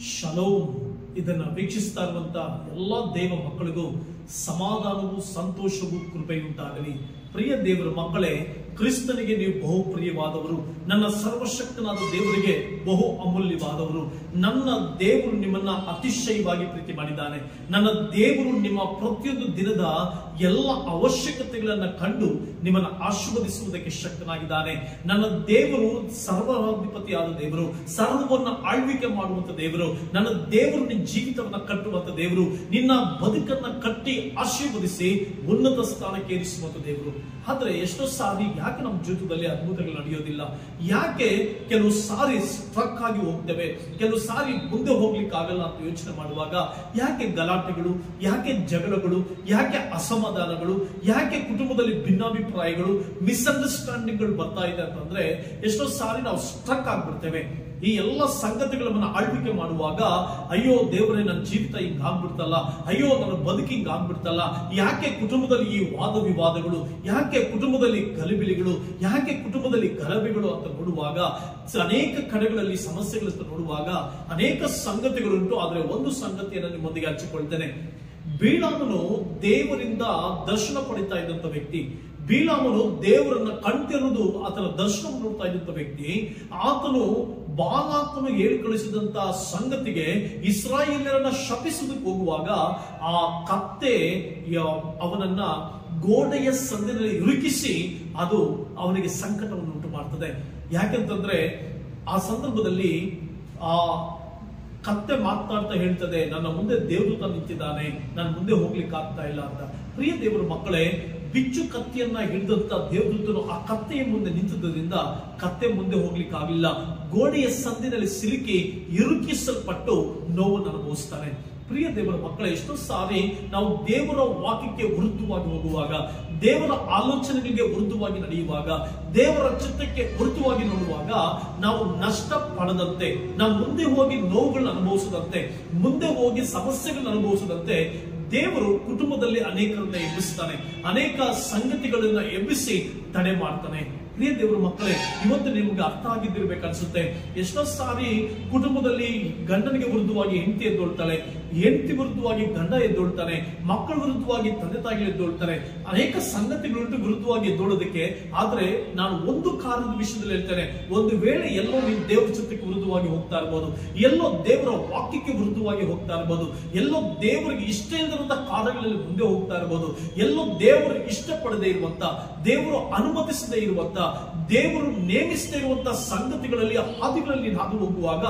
shalom ಇದನ್ನ ವೀಕ್ಷಿಸ್ತಾ ಇರುವಂತ ಎಲ್ಲ ದೇವ ಮಕ್ಕಳಿಗೂ ಸಮಾಧಾನವೂ ಸಂತೋಷವೂ ಕೃಪೆಯುಂಟಾಗಲಿ ಪ್ರಿಯ ದೇವರ ಮಕ್ಕಳೇ ಕ್ರಿಸ್ತನಿಗೆ ನೀವು ಬಹು ಪ್ರಿಯವಾದವರು ನನ್ನ ಸರ್ವಶಕ್ತನಾದ ದೇವರಿಗೆ ಬಹು ಅಮೂಲ್ಯವಾದವರು ನನ್ನ ದೇವರು ನಿಮ್ಮನ್ನ ಅತಿಶಯವಾಗಿ ಪ್ರೀತಿ ಮಾಡಿದ್ದಾನೆ ನನ್ನ ದೇವರು ನಿಮ್ಮ ಪ್ರತಿಯೊಂದು ದಿನದ ಎಲ್ಲ ಅವಶ್ಯಕತೆಗಳನ್ನ ಕಂಡು ನಿಮ್ಮನ್ನ ಆಶೀರ್ವದಿಸುವುದಕ್ಕೆ ಶಕ್ತನಾಗಿದ್ದಾನೆ ನನ್ನ ದೇವರು ಸರ್ವಾಧಿಪತಿಯಾದ ದೇವರು ಸರ್ವವನ್ನ ಆಳ್ವಿಕೆ ಮಾಡುವಂತ ದೇವರು ನನ್ನ ದೇವರು ನಿನ್ನ ಜೀವಿತವನ್ನ ಕಟ್ಟುವಂತ ದೇವರು ನಿನ್ನ ಬದುಕನ್ನ ಕಟ್ಟಿ ಆಶೀರ್ವದಿಸಿ ಉನ್ನತ ಸ್ಥಾನಕ್ಕೆ ಏರಿಸುವಂತ ದೇವರು ಆದ್ರೆ ಎಷ್ಟೋ ಸಾರಿ ಯಾಕೆ ನಮ್ಮ ಜೀವಿತದಲ್ಲಿ ಅದ್ಭುತಗಳು ನಡೆಯೋದಿಲ್ಲ ಯಾಕೆ ಕೆಲವು ಸಾರಿ ಸ್ಟ್ರಕ್ ಆಗಿ ಹೋಗ್ತೇವೆ ಕೆಲವು ಸಾರಿ ಮುಂದೆ ಹೋಗ್ಲಿಕ್ಕೆ ಆಗಲ್ಲ ಅಂತ ಯೋಚನೆ ಮಾಡುವಾಗ ಯಾಕೆ ಗಲಾಟೆಗಳು ಯಾಕೆ ಜಗಳಗಳು ಯಾಕೆ ಅಸಮಾಧಾನಗಳು ಯಾಕೆ ಕುಟುಂಬದಲ್ಲಿ ಭಿನ್ನಾಭಿಪ್ರಾಯಗಳು ಮಿಸ್ಅಂಡರ್ಸ್ಟ್ಯಾಂಡಿಂಗ್ಗಳು ಬರ್ತಾ ಇದೆ ಅಂತಂದ್ರೆ ಎಷ್ಟೋ ಸಾರಿ ನಾವು ಸ್ಟ್ರಕ್ ಆಗ್ಬಿಡ್ತೇವೆ ಈ ಎಲ್ಲ ಸಂಗತಿಗಳನ್ನ ಆಳ್ವಿಕೆ ಮಾಡುವಾಗ ಅಯ್ಯೋ ದೇವರೇ ನನ್ನ ಜೀವಿತ ಹಿಂಗ್ ಆಗ್ಬಿಡ್ತಲ್ಲ ಅಯ್ಯೋ ನನ್ನ ಬದುಕಿ ಹಿಂಗ್ ಆಗ್ಬಿಡ್ತಲ್ಲ ಯಾಕೆ ಕುಟುಂಬದಲ್ಲಿ ಈ ವಾದ ವಿವಾದಗಳು ಯಾಕೆ ಕುಟುಂಬದಲ್ಲಿ ಗಲಿಬಿಲಿಗಳು ಯಾಕೆ ಕುಟುಂಬದಲ್ಲಿ ಗಲಭೆಗಳು ಅಂತ ನೋಡುವಾಗ ಸ- ಅನೇಕ ಕಡೆಗಳಲ್ಲಿ ಸಮಸ್ಯೆಗಳಂತ ನೋಡುವಾಗ ಅನೇಕ ಸಂಗತಿಗಳುಂಟು ಆದ್ರೆ ಒಂದು ಸಂಗತಿಯನ್ನು ನಿಮ್ಮೊಂದಿಗೆ ಹಂಚಿಕೊಳ್ತೇನೆ ಬೀಳಾಮನು ದೇವರಿಂದ ದರ್ಶನ ಪಡಿತಾ ಇದ್ದಂತ ವ್ಯಕ್ತಿ ಬೀಳಾಮನು ದೇವರನ್ನ ಕಣ್ತಿರುವುದು ಆತನ ದರ್ಶನ ನೋಡ್ತಾ ಇದ್ದಂತ ವ್ಯಕ್ತಿ ಆತನು ಬಾಲಾಕನು ಹೇಳಿ ಕಳಿಸಿದಂತ ಸಂಗತಿಗೆ ಇಸ್ರಾಯೇಲರನ್ನ ಶಪಿಸುವುದಕ್ಕೆ ಹೋಗುವಾಗ ಆ ಕತ್ತೆ ಯ- ಅವನನ್ನ ಗೋಡೆಯ ಸಂದಿನಲ್ಲಿ ಇರುಕಿಸಿ ಅದು ಅವನಿಗೆ ಸಂಕಟವನ್ನು ಉಂಟು ಮಾಡ್ತದೆ ಯಾಕೆಂತಂದ್ರೆ ಆ ಸಂದರ್ಭದಲ್ಲಿ ಆ ಕತ್ತೆ ಮಾತನಾಡ್ತಾ ಹೇಳ್ತದೆ ನನ್ನ ಮುಂದೆ ದೇವದೂತ ನಿಂತಿದ್ದಾನೆ ನನ್ನ ಮುಂದೆ ಹೋಗ್ಲಿಕ್ಕೆ ಆಗ್ತಾ ಇಲ್ಲ ಅಂತ ಪ್ರಿಯ ದೇವರ ಮಕ್ಕಳೇ ಬಿಚ್ಚು ಕತ್ತಿಯನ್ನ ಹಿಡಿದಂತ ದೇವದೂತನು ಆ ಕತ್ತೆಯ ಮುಂದೆ ನಿಂತಿದ್ದರಿಂದ ಕತ್ತೆ ಮುಂದೆ ಹೋಗ್ಲಿಕ್ಕೆ ಆಗಲಿಲ್ಲ ಗೋಡೆಯ ಸಂದಿನಲ್ಲಿ ಸಿಲುಕಿ ಇರುಕಿಸಲ್ಪಟ್ಟು ನೋವನ್ನು ಅನುಭವಿಸ್ತಾನೆ ಪ್ರಿಯ ದೇವರ ಮಕ್ಕಳ ಎಷ್ಟೋ ಸಾರಿ ನಾವು ದೇವರ ವಾಕ್ಯಕ್ಕೆ ವಿರುದ್ಧವಾಗಿ ಹೋಗುವಾಗ ದೇವರ ಆಲೋಚನೆಗಳಿಗೆ ವಿರುದ್ಧವಾಗಿ ನಡೆಯುವಾಗ ದೇವರ ಚಿತ್ತಕ್ಕೆ ವಿರುದ್ಧವಾಗಿ ನೋಡುವಾಗ ನಾವು ನಷ್ಟ ಪಡದಂತೆ ನಾವು ಮುಂದೆ ಹೋಗಿ ನೋವುಗಳನ್ನ ಅನುಭವಿಸದಂತೆ ಮುಂದೆ ಹೋಗಿ ಸಮಸ್ಯೆಗಳನ್ನ ಅನುಭವಿಸದಂತೆ ದೇವರು ಕುಟುಂಬದಲ್ಲಿ ಅನೇಕರನ್ನ ಎಬ್ಬಿಸ್ತಾನೆ ಅನೇಕ ಸಂಗತಿಗಳನ್ನ ಎಬ್ಬಿಸಿ ತಡೆ ಮಾಡ್ತಾನೆ ಪ್ರಿಯ ದೇವರ ಮಕ್ಕಳೇ ಇವತ್ತು ನಿಮ್ಗೆ ಅರ್ಥ ಆಗಿದ್ದಿರ್ಬೇಕು ಅನ್ಸುತ್ತೆ ಎಷ್ಟೋ ಸಾರಿ ಕುಟುಂಬದಲ್ಲಿ ಗಂಡನಿಗೆ ವಿರುದ್ಧವಾಗಿ ಹೆಂಡತಿ ಎದ್ದೊಳ್ತಾಳೆ ಹೆಂಡತಿ ವಿರುದ್ಧವಾಗಿ ಗಂಡ ಎದ್ದೊಳ್ತಾನೆ ಮಕ್ಕಳ ವಿರುದ್ಧವಾಗಿ ತಂದೆ ತಾಯಿಗಳು ಎದ್ದೊಳ್ತಾರೆ ಅನೇಕ ಸಂಗತಿಗಳುಂಟು ವಿರುದ್ಧವಾಗಿ ಎದ್ದೊಳ್ಳೋದಕ್ಕೆ ಆದ್ರೆ ನಾನು ಒಂದು ಕಾರಣದ ವಿಷಯದಲ್ಲಿ ಹೇಳ್ತೇನೆ ಒಂದು ವೇಳೆ ಎಲ್ಲೋ ನೀವು ದೇವರ ಚಿತ್ತಕ್ಕೆ ವಿರುದ್ಧವಾಗಿ ಹೋಗ್ತಾ ಇರ್ಬೋದು ಎಲ್ಲೋ ದೇವರ ವಾಕ್ಯಕ್ಕೆ ವಿರುದ್ಧವಾಗಿ ಹೋಗ್ತಾ ಇರ್ಬೋದು ಎಲ್ಲೋ ದೇವರಿಗೆ ಇಷ್ಟ ಇಲ್ಲದಂತ ಕಾರ್ಯಗಳಲ್ಲಿ ಮುಂದೆ ಹೋಗ್ತಾ ಇರ್ಬೋದು ಎಲ್ಲೋ ದೇವರು ಇಷ್ಟಪಡದೆ ಇರುವಂತ ದೇವರು ಅನುಮತಿಸದೇ ಇರುವಂತ ದೇವರು ನೇಮಿಸದೇ ಇರುವಂತ ಸಂಗತಿಗಳಲ್ಲಿ ಹಾದಿಗಳಲ್ಲಿ ನೀನು ಹಾದು ಹೋಗುವಾಗ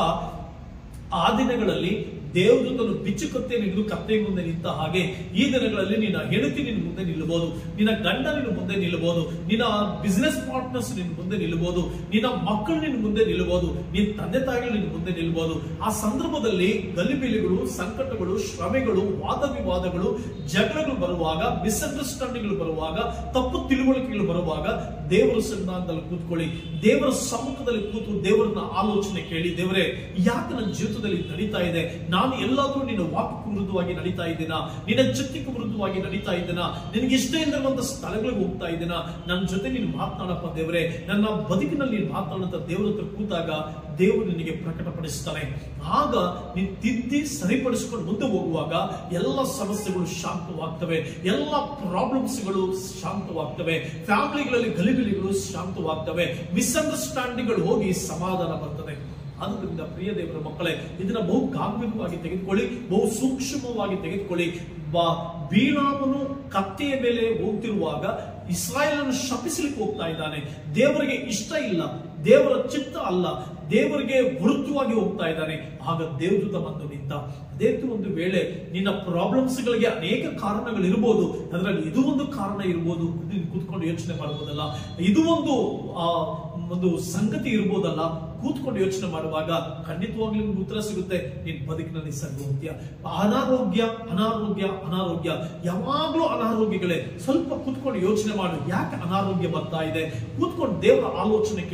ಆ ದಿನಗಳಲ್ಲಿ ದೇವದೂತನು ಬಿಚ್ಚು ಕತ್ತೆಯನ್ನು ಹಿಡಿದು ಕತ್ತೆ ಮುಂದೆ ನಿಂತ ಹಾಗೆ ಈ ದಿನಗಳಲ್ಲಿ ನಿನ್ನ ಹೆಂಡತಿ ನಿನ್ನ ಮುಂದೆ ನಿಲ್ಲಬಹುದು ನಿನ್ನ ಗಂಡ ನಿನ್ನ ಮುಂದೆ ನಿಲ್ಲಬಹುದು ನಿನ್ನ ಬಿಸ್ನೆಸ್ ಪಾರ್ಟ್ನರ್ಸ್ ನಿನ್ನ ಮುಂದೆ ನಿಲ್ಲಬಹುದು ನಿನ್ನ ಮಕ್ಕಳು ನಿನ್ನ ಮುಂದೆ ನಿಲ್ಲಬಹುದು ನಿನ್ನ ತಂದೆ ತಾಯಿಗಳು ನಿನ್ನ ಮುಂದೆ ನಿಲ್ಲಬಹುದು ಆ ಸಂದರ್ಭದಲ್ಲಿ ಗಲಿಬಿಲಿಗಳು ಸಂಕಟಗಳು ಶ್ರಮೆಗಳು ವಾದ ವಿವಾದಗಳು ಜಗಳಗಳು ಬರುವಾಗ ಮಿಸ್ಅಂಡರ್ಸ್ಟ್ಯಾಂಡಿಂಗ್ಗಳು ಬರುವಾಗ ತಪ್ಪು ತಿಳುವಳಿಕೆಗಳು ಬರುವಾಗ ದೇವರ ಸನ್ನಿಧಾನದಲ್ಲಿ ಕೂತ್ಕೊಳ್ಳಿ ದೇವರ ಸಮ್ಮುಖದಲ್ಲಿ ಕೂತು ದೇವರನ್ನ ಆಲೋಚನೆ ಕೇಳಿ ದೇವರೇ ಯಾಕೆ ನನ್ನ ಜೀವಿತದಲ್ಲಿ ಇದು ನಡೀತಾ ಇದೆ ನಾನು ಎಲ್ಲಾದ್ರೂ ನಿನ್ನ ವಾಕ್ಯಕ್ಕೆ ವಿರುದ್ಧವಾಗಿ ನಡೀತಾ ಇದ್ದೀನಾ ನಿನ್ನ ಚಿತ್ತಕ್ಕೆ ವಿರುದ್ಧವಾಗಿ ನಡೀತಾ ಇದ್ದೀನಾ ನಿನಗೆ ಇಷ್ಟ ಇಲ್ಲದಿರುವಂತ ಸ್ಥಳಗಳಿಗೆ ಹೋಗ್ತಾ ಇದ್ದೀನಾ ನನ್ನ ಜೊತೆ ನೀನು ಮಾತನಾಡಪ್ಪ ದೇವರೇ ನನ್ನ ಬದುಕಿನಲ್ಲಿ ನೀನು ಮಾತನಾಡುತ್ತ ದೇವರ ಹತ್ರ ಕೂತಾಗ ದೇವರು ನಿನಗೆ ಪ್ರಕಟಪಡಿಸ್ತಾನೆ ಆಗ ನೀನು ತಿದ್ದಿ ಸರಿಪಡಿಸಿಕೊಂಡು ಮುಂದೆ ಹೋಗುವಾಗ ಎಲ್ಲ ಸಮಸ್ಯೆಗಳು ಶಾಂತವಾಗ್ತವೆ ಎಲ್ಲ ಪ್ರಾಬ್ಲಮ್ಸ್ಗಳು ಶಾಂತವಾಗ್ತವೆ ಫ್ಯಾಮಿಲಿಗಳಲ್ಲಿ ಗಲಿಬಿಲಿಗಳು ಶಾಂತವಾಗ್ತವೆ ಮಿಸ್ಅಂಡರ್ಸ್ಟ್ಯಾಂಡಿಂಗ್ಗಳು ಹೋಗಿ ಸಮಾಧಾನ ಬರ್ತದೆ ಆದ್ರಿಂದ ಪ್ರಿಯ ದೇವರ ಮಕ್ಕಳೇ ಇದನ್ನ ಬಹು ಗಾಂಭೀರ್ಯವಾಗಿ ತೆಗೆದುಕೊಳ್ಳಿ ಬಹು ಸೂಕ್ಷ್ಮವಾಗಿ ತೆಗೆದುಕೊಳ್ಳಿ ಬಾ ಬೀಳಾಮನು ಕತ್ತೆಯ ಮೇಲೆ ಹೋಗ್ತಿರುವಾಗ ಇಸ್ರಾಯೇಲನ್ನು ಶಪಿಸಲಿಕ್ಕೆ ಹೋಗ್ತಾ ಇದ್ದಾನೆ ದೇವರಿಗೆ ಇಷ್ಟ ಇಲ್ಲ ದೇವರ ಚಿತ್ತ ಅಲ್ಲ ದೇವರಿಗೆ ವಿರುದ್ಧವಾಗಿ ಹೋಗ್ತಾ ಇದ್ದಾನೆ ಆಗ ದೇವದೂತ ಬಂದು ನಿಂತ ಅದೇ ರೀತಿ ಒಂದು ವೇಳೆ ನಿನ್ನ ಪ್ರಾಬ್ಲಮ್ಸ್ ಗಳಿಗೆ ಅನೇಕ ಕಾರಣಗಳು ಇರಬಹುದು ಅದರಲ್ಲಿ ಇದು ಒಂದು ಕಾರಣ ಇರಬಹುದು ನೀನು ಕೂತ್ಕೊಂಡು ಯೋಚನೆ ಮಾಡಬಹುದಲ್ಲ ಇದು ಒಂದು ಆ ಒಂದು ಸಂಗತಿ ಇರ್ಬೋದಲ್ಲ ಕೂತ್ಕೊಂಡು ಯೋಚನೆ ಮಾಡುವಾಗ ಖಂಡಿತವಾಗ್ಲೂ ನಿಮ್ಗೆ ಉತ್ತರ ಸಿಗುತ್ತೆ ನಿನ್ ಬದುಕಿನಲ್ಲಿ ಸರಿ ಹೋಗ್ತೀಯ ಅನಾರೋಗ್ಯ ಅನಾರೋಗ್ಯ ಅನಾರೋಗ್ಯ ಯಾವಾಗ್ಲೂ ಅನಾರೋಗ್ಯಗಳೇ ಸ್ವಲ್ಪ ಕೂತ್ಕೊಂಡು ಯೋಚನೆ ಮಾಡು ಯಾಕೆ ಅನಾರೋಗ್ಯ ಬರ್ತಾ ಇದೆ ಕೂತ್ಕೊಂಡು ದೇವರ ಆಲೋಚನೆ ಕೇಳು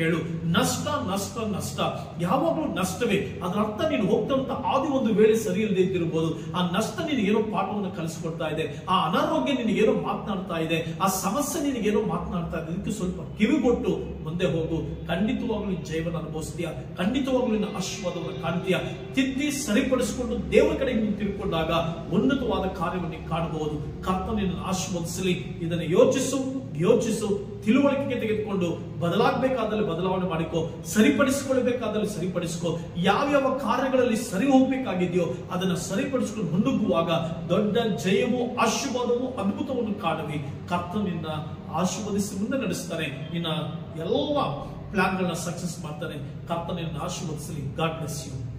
ನಷ್ಟ ನಷ್ಟ ನಷ್ಟ ಯಾವಾಗಲೂ ನಷ್ಟವೇ ಅದರ ಅರ್ಥ ನೀನು ಹೋಗ್ತಂತ ಆದಿ ಒಂದು ವೇಳೆ ಸರಿ ಇಲ್ಲದೆ ಇದ್ದಿರಬಹುದು ಆ ನಷ್ಟ ನಿನಗೇನೋ ಪಾಠವನ್ನು ಕಲಿಸ್ಕೊಡ್ತಾ ಇದೆ ಆ ಅನಾರೋಗ್ಯ ನಿನಗೇನೋ ಮಾತನಾಡ್ತಾ ಇದೆ ಆ ಸಮಸ್ಯೆ ನಿನಗೇನೋ ಮಾತನಾಡ್ತಾ ಇದೆ ಇದಕ್ಕೆ ಸ್ವಲ್ಪ ಕಿವಿಗೊಟ್ಟು ಮುಂದೆ ಹೋಗು ಖಂಡಿತವಾಗ್ಲೂ ನೀನು ಜೀವನ ಅನುಭವಿಸ್ತೀಯ ಖಂಡಿತವಾಗ್ಲೂ ನಿನ್ನ ಆಶೀರ್ವಾದವನ್ನು ಕಾಣ್ತೀಯ ತಿದ್ದಿ ಸರಿಪಡಿಸಿಕೊಂಡು ದೇವರ ಕಡೆ ನೀನು ತಿಳ್ಕೊಂಡಾಗ ಉನ್ನತವಾದ ಕಾರ್ಯವನ್ನು ನೀನು ಕಾಣಬಹುದು ಕರ್ತ ನಿನ್ನನ್ನು ಆಶೀರ್ವದಿಸಲಿ ಇದನ್ನು ಯೋಚಿಸು ಯೋಚಿಸು ತಿಳುವಳಿಕೆಗೆ ತೆಗೆದುಕೊಂಡು ಬದಲಾಗಬೇಕಾದಲ್ಲಿ ಬದಲಾವಣೆ ಮಾಡಿಕೋ ಸರಿಪಡಿಸಿಕೊಳ್ಬೇಕಾದಲ್ಲಿ ಸರಿಪಡಿಸಿಕೋ ಯಾವ್ಯಾವ ಕಾರ್ಯಗಳಲ್ಲಿ ಸರಿ ಹೋಗ್ಬೇಕಾಗಿದೆಯೋ ಅದನ್ನ ಸರಿಪಡಿಸಿಕೊಂಡು ಮುನ್ನುಗ್ಗುವಾಗ ದೊಡ್ಡ ಜಯವು ಆಶೀರ್ವಾದವು ಅದ್ಭುತವನ್ನು ಕಾಣುವಿ ಕರ್ತ ನಿನ್ನ ಆಶೀರ್ವದಿಸಿ ಮುಂದೆ ನಡೆಸ್ತಾನೆ ನಿನ್ನ ಎಲ್ಲ ಪ್ಲಾನ್ಗಳನ್ನ ಸಕ್ಸಸ್ ಮಾಡ್ತಾನೆ ಕರ್ತ ನಿನ್ನ ಆಶೀರ್ವದಿಸಲಿ ಗಾಡ್ ಬ್ಲೆಸ್ ಯು